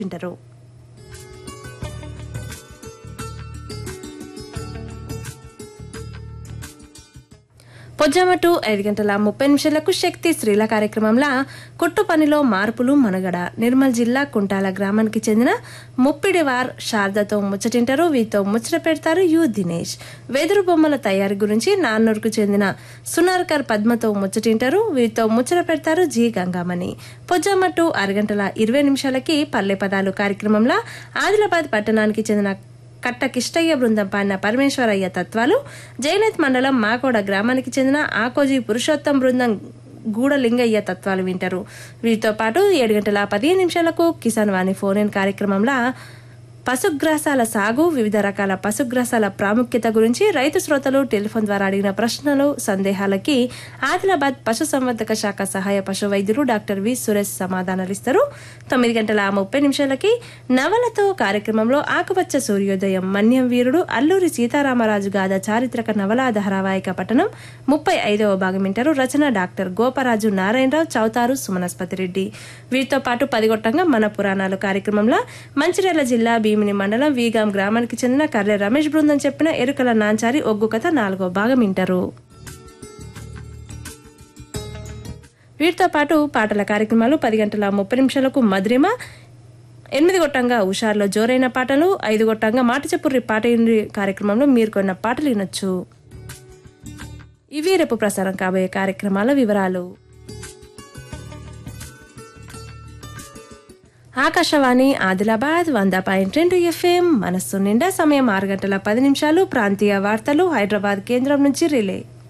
వింటారు పొజ్జామటు ఐదు గంటల ముప్పై నిమిషాలకు శక్తి స్త్రీల కార్యక్రమంలో కుట్టు పనిలో మార్పులు మనగడ నిర్మల్ జిల్లా కుంటాల గ్రామానికి చెందిన ముప్పిడివార్ శారదతో ముచ్చటింటారు వీరితో ముచ్చట పెడతారు యు దినేష్ వెదురు బొమ్మల తయారీ గురించి నాన్నూరుకు చెందిన సునార్కర్ పద్మతో ముచ్చటింటారు వీరితో ముచ్చట పెడతారు జి గంగామణి పొజ్జామట్టు ఆరు గంటల ఇరవై నిమిషాలకి పల్లె పదాలు కార్యక్రమంలో ఆదిలాబాద్ పట్టణానికి చెందిన కట్ట కిష్టయ్య బృందం పాడిన పరమేశ్వరయ్య తత్వాలు జైనత్ మండలం మాకోడ గ్రామానికి చెందిన ఆకోజీ పురుషోత్తం బృందం గూడలింగయ్య తత్వాలు వింటారు వీటితో పాటు ఏడు గంటల పదిహేను నిమిషాలకు కిసాన్ వాణి ఫోన్ ఇన్ కార్యక్రమంలో పశుగ్రాసాల సాగు వివిధ రకాల పశుగ్రాసాల ప్రాముఖ్యత గురించి రైతు శ్రోతలు టెలిఫోన్ ద్వారా అడిగిన ప్రశ్నలు సందేహాలకి ఆదిలాబాద్ పశుసంవర్ధక శాఖ సహాయ పశు వైద్యులు డాక్టర్ వి సురేష్ సమాధానాలు ఇస్తారు తొమ్మిది గంటల ముప్పై నిమిషాలకి నవలతో కార్యక్రమంలో ఆకుపచ్చ సూర్యోదయం మన్యం వీరుడు అల్లూరి సీతారామరాజు గాథ చారిత్రక నవలా ధారావాహిక పఠనం ముప్పై ఐదవ భాగం వింటారు రచన డాక్టర్ గోపరాజు నారాయణరావు చౌతారు సుమనస్పతి రెడ్డి వీటితో పాటు పదిగొట్టంగా మన పురాణాలు కార్యక్రమంలో మంచిర్యాల జిల్లా భీమిని మండలం వీగాం గ్రామానికి చెందిన కర్రె రమేష్ బృందం చెప్పిన ఎరుకల నాంచారి ఒగ్గు కథ నాలుగో భాగం వింటారు వీటితో పాటు పాటల కార్యక్రమాలు పది గంటల ముప్పై నిమిషాలకు మధురిమ ఎనిమిది గొట్టంగా హుషార్లో జోరైన పాటలు ఐదు గొట్టంగా మాట చెప్పుర్రి పాట ఇండి కార్యక్రమంలో మీరు కొన్న పాటలు వినొచ్చు ఇవి రేపు ప్రసారం కాబోయే కార్యక్రమాల వివరాలు ఆకాశవాణి ఆదిలాబాద్ వంద పాయింట్ రెండు ఎఫ్ఎం మనస్సు నిండా సమయం ఆరు గంటల పది నిమిషాలు ప్రాంతీయ వార్తలు హైదరాబాద్ కేంద్రం నుంచి రిలే